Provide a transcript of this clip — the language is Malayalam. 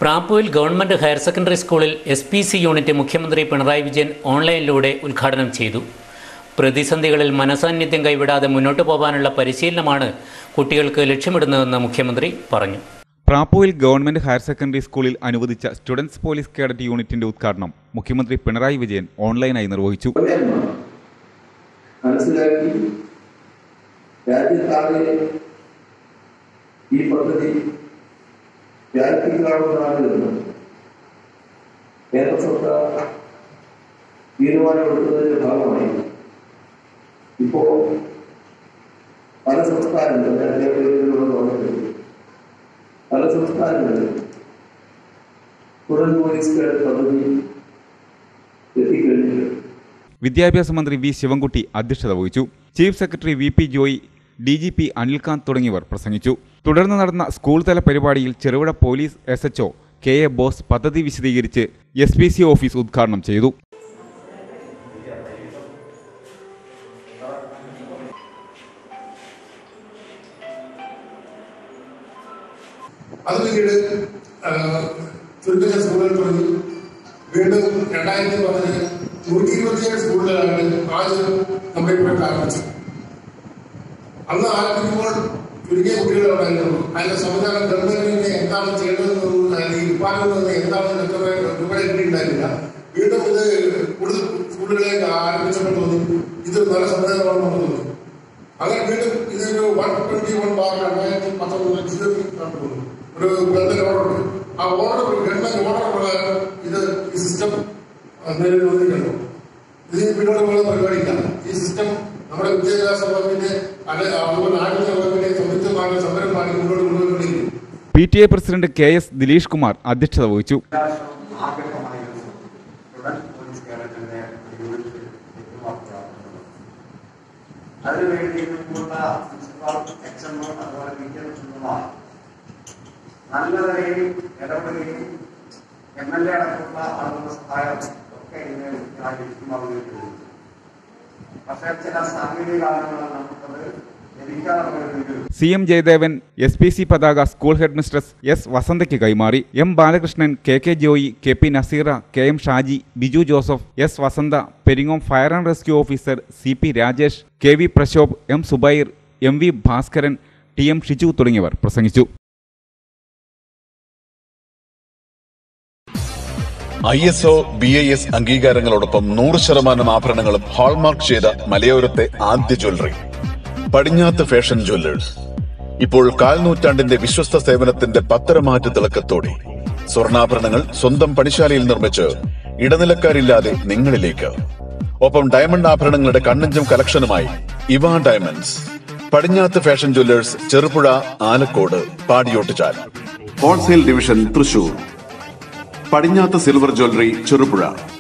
പ്രാപ്പൂയിൽ ഗവൺമെന്റ് ഹയർ സെക്കൻഡറി സ്കൂളിൽ എസ് പി സി യൂണിറ്റ് മുഖ്യമന്ത്രി പിണറായി വിജയൻ ഓൺലൈനിലൂടെ ഉദ്ഘാടനം ചെയ്തു പ്രതിസന്ധികളിൽ മനസാന്നിധ്യം കൈവിടാതെ മുന്നോട്ടു പോകാനുള്ള പരിശീലനമാണ് കുട്ടികൾക്ക് ലക്ഷ്യമിടുന്നതെന്ന് മുഖ്യമന്ത്രി പറഞ്ഞു പ്രാപ്പോയിൽ ഗവൺമെന്റ് ഹയർ സെക്കൻഡറി സ്കൂളിൽ അനുവദിച്ച സ്റ്റുഡൻസ് പോലീസ് കേഡറ്റ് യൂണിറ്റിന്റെ ഉദ്ഘാടനം മുഖ്യമന്ത്രി പിണറായി വിജയൻ ഓൺലൈനായി നിർവഹിച്ചു പൗരന്മാർ മനസ്സിലാക്കി രാജ്യത്താകെ ഈ പദ്ധതി വ്യാപിപ്പിക്കാവുന്നതാണ് എന്ന് കേന്ദ്ര സർക്കാർ തീരുമാനമെടുത്തതിന്റെ ഭാഗമായി ഇപ്പോ പല സംസ്ഥാനങ്ങളും ഞാൻ കേരളത്തിലുള്ള ഗവൺമെന്റ് പല സംസ്ഥാനങ്ങളിലും സ്റ്റുഡന്റ് പോലീസ് കേഡറ്റ് പദ്ധതി എത്തിക്കഴിഞ്ഞിട്ടുണ്ട് വിദ്യാഭ്യാസ മന്ത്രി വി ശിവൻകുട്ടി അധ്യക്ഷത വഹിച്ചു chief secretary V P Joy D G P Anilkant തുടങ്ങിയവർ പ്രസംഗിച്ചു തുടർന്ന് നടന്ന സ്കൂൾ തല പരിപാടിയിൽ Cherupuzha police S H O K A Bose പദ്ധതി വിശദീകരിച്ച് എസ് പി സി ഓഫീസ് ഉദ്ഘാടനം ചെയ്തു അത് പിന്നീട് ചുരുക്കം സ്കൂളുകൾ തുടങ്ങി വീണ്ടും രണ്ടായിരത്തി പതിന് നൂറ്റി ഇരുപത്തിയേഴ് സ്കൂളുകളാണ് ആദ്യം നമ്മുടെ ഇവിടെ ആരംഭിച്ചത് അന്ന് ആരംഭിക്കുമ്പോൾ ചുരുങ്ങിയ കുട്ടികളുണ്ടായിരുന്നു അതിന്റെ സംവിധാനം ഗവൺമെന്റിന് എന്താണ് ചെയ്യേണ്ടതെന്നും അല്ലെങ്കിൽ ഡിപ്പാർട്ട്മെന്റിന് എന്താണ് എത്ര രൂപ കിട്ടിയിട്ടുണ്ടായിരുന്നില്ല വീണ്ടും ഇത് കൂടുതൽ സ്കൂളുകളെ ആരംഭിച്ചപ്പോൾ തോന്നി ഇത് നല്ല സംവിധാനമാണെന്ന് തോന്നി അങ്ങനെ വീണ്ടും ഇതൊരു വൺ ട്വന്റി വൺ ബാർ രണ്ടായിരത്തി പത്തൊമ്പത് ജില്ലത്തിൽ നടത്തുന്നു ഒരു ഗവൺമെന്റ് ഓർഡർ ആ ഓർഡർ ഗവൺമെന്റ് ഓർഡർ പ്രകാരം ഇത് ഈ സിസ്റ്റം നിലവിൽ വന്നിരിക്കുന്നു ഇതിന് പിന്നോട്ട് പോകുന്ന പരിപാടിയില്ല ഈ സിസ്റ്റം നമ്മുടെ വിദ്യാഭ്യാസ വകുപ്പിന്റെ അല്ലെ അതുപോലെ ആരോഗ്യ വകുപ്പിന്റെ സംയുക്തമായ സമരമാണ് മുന്നോട്ട് കൊണ്ടുപോയിക്കൊണ്ടിരിക്കുന്നത് P T A president K S Dileesh Kumar അധ്യക്ഷത വഹിച്ചു ആഗ്രഹമായിരുന്നു സ്റ്റുഡൻറ് പോലീസ് കേരളത്തിന്റെ യൂണിറ്റ് ലഭ്യമാക്കുകയാണെന്നുള്ളത് അതിനുവേണ്ടി നിന്നുള്ള പ്രിൻസിപ്പാൾ എക്സ് എം അതുപോലെ വിദ്യാഭ്യാസ നല്ല നിലയിൽ ഇടപെടുകയും എം എൽ എ അടക്കമുള്ള ആളുകളുടെ സഹായം ഒക്കെ ഇതിനെ ലഭ്യമാവുകയും ചെയ്തു പക്ഷേ ചില സാങ്കേതിക കാരണങ്ങളാൽ നമുക്കത് ലഭിക്കാതെ പോയതെങ്കിലും C M Jayadevan S P C പതാക സ്കൂൾ ഹെഡ് മിസ്ട്രസ് എസ് വസന്തയ്ക്ക് കൈമാറി M Balakrishnan K K Joy K P Naseera K M Shaji Biju Joseph S Vasantha Peringome fire and rescue officer C P Rajesh K V Prashobh M Zubair M V Bhaskaran T M Shiju തുടങ്ങിയവർ പ്രസംഗിച്ചു I S O B I S അംഗീകാരങ്ങളോടൊപ്പം നൂറ് ശതമാനം ആഭരണങ്ങളും ഹാൾമാർക്ക് ചെയ്ത മലയോരത്തെ ആദ്യ ജ്വല്ലറി പടിഞ്ഞാത്ത് ഫാഷൻ ജ്വല്ലേഴ്സ് ഇപ്പോൾ കാൽനൂറ്റാണ്ടിന്റെ വിശ്വസ്ത സേവനത്തിന്റെ പത്തരമാറ്റ തിളക്കത്തോടെ സ്വർണ്ണാഭരണങ്ങൾ സ്വന്തം പണിശാലയിൽ നിർമ്മിച്ച് ഇടനിലക്കാരില്ലാതെ നിങ്ങളിലേക്ക് ഒപ്പം ഡയമണ്ട് ആഭരണങ്ങളുടെ കണ്ണഞ്ചും കളക്ഷനുമായി ഇവ diamonds Padinjath fashion jewellers Cherupuzha Alakode Padiyottuchal wholesale division Thrissur Padinjath silver jewellery Cherupuzha